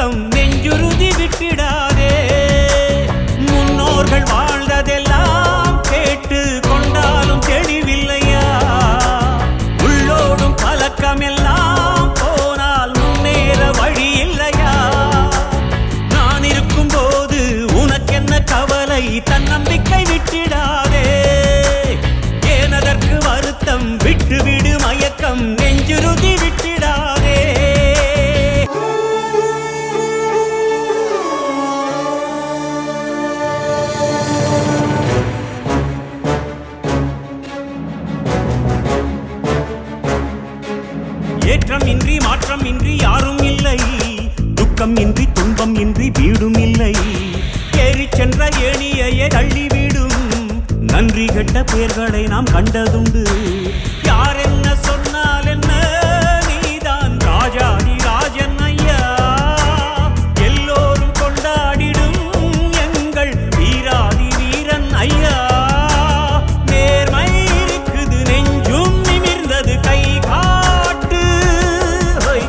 மயக்கம் நெஞ்சுருதி விட்டிடாதே முன்னோர்கள் வாழ்ந்ததெல்லாம் கேட்டு கொண்டாலும் தெளிவில்லையா உள்ளோடும் பழக்கமெல்லாம் போனால் முன்னேற வழி இல்லையா நான் இருக்கும் போது உனக்கென்ன கவலை தன்னம்பிக்கை விட்டிடாதே ஏனதற்கு வருத்தம் விட்டு விடு மயக்கம் நெஞ்சுருதி விட்டிடாதே ஏற்றம் இன்றி மாற்றம் இன்றி யாரும் இல்லை துக்கம் இன்றி துன்பம் இன்றி வீடும் இல்லை ஏறி சென்ற ஏணியையே தள்ளி வீடும் நன்றி கெட்ட பேர்களை நாம் கண்டதுண்டு யார் என்ன சொன்னால் என்ன நீதான் ராஜாதி ராஜன் ஐயா எல்லோரும் கொண்டாடிடும் எங்கள் வீராதி வீரன் ஐயா நேர்மை இருக்குது நெஞ்சும் நிமிர்ந்தது கை காட்டு ஹொய்.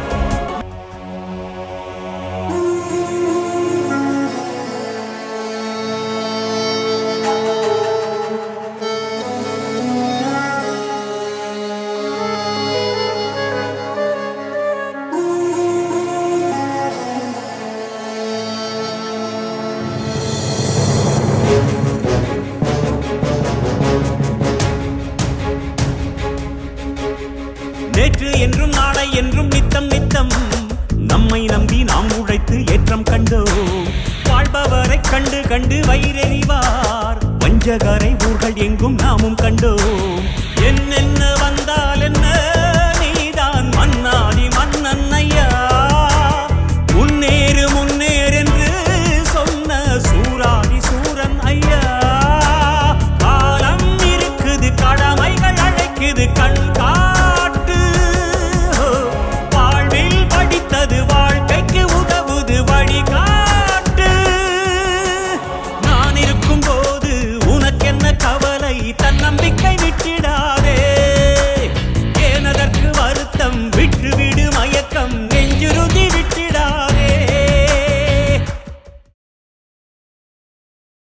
நேற்று என்றும் நாளை என்றும் நித்தம் நித்தம் நம்மை நம்பி நாம் உழைத்து ஏற்றம் கண்டோம் வாழ்பவரை கண்டு கண்டு வயிறெறிவார் வஞ்சகரை ஊர்கள் எங்கும் நாமும் கண்டோம் என்னென்ன